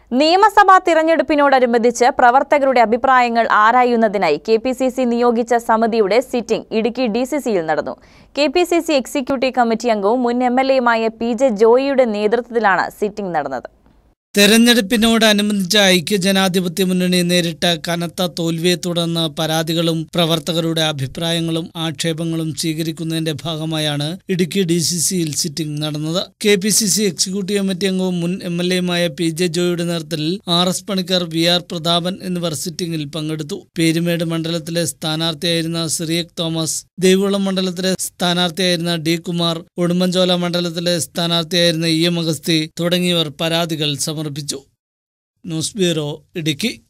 നിയമസഭാ തിരഞ്ഞെടുപ്പിനോടനുബന്ധിച്ച് പ്രവർത്തകരുടെ അഭിപ്രായങ്ങൾ ആരായുന്നതിനായി കെ പി സി സി നിയോഗിച്ച സമിതിയുടെ സിറ്റിംഗ് ഇടുക്കി ഡി സി സിയിൽ നടന്നു K P C C executive committee അംഗവും മുൻ എം എൽ എയുമായ പി ജെ ജോയിയുടെ നേതൃത്വത്തിലാണ് സിറ്റിംഗ് നടന്നത് തെരഞ്ഞെടുപ്പിനോടനുബന്ധിച്ച് ഐക്യജനാധിപത്യ മുന്നണി നേരിട്ട കനത്ത തോൽവിയെ തുടർന്ന് പരാതികളും പ്രവർത്തകരുടെ അഭിപ്രായങ്ങളും ആക്ഷേപങ്ങളും സ്വീകരിക്കുന്നതിന്റെ ഭാഗമായാണ് ഇടുക്കി ഡി സി സിയിൽ സിറ്റിംഗ് നടന്നത് K P C C executive committee അംഗവും മുൻ എം എൽ എയുമായ പി ജെ ജോയുടെ നേതൃത്വത്തിൽ R S Panicker V R Prathapan എന്നിവർ സിറ്റിംഗിൽ പങ്കെടുത്തു പേരുമേട് മണ്ഡലത്തിലെ സ്ഥാനാർത്ഥിയായിരുന്ന സിറിയക് തോമസ് ദേവികുളം മണ്ഡലത്തിലെ സ്ഥാനാർത്ഥിയായിരുന്ന ഡി കുമാർ ഉടുമ്പൻചോല മണ്ഡലത്തിലെ സ്ഥാനാർത്ഥിയായിരുന്ന ഇ എം അഗസ്തി തുടങ്ങിയവർ പരാതികൾ സമർപ്പിച്ചു ന്യൂസ് ബ്യൂറോ ഇടുക്കി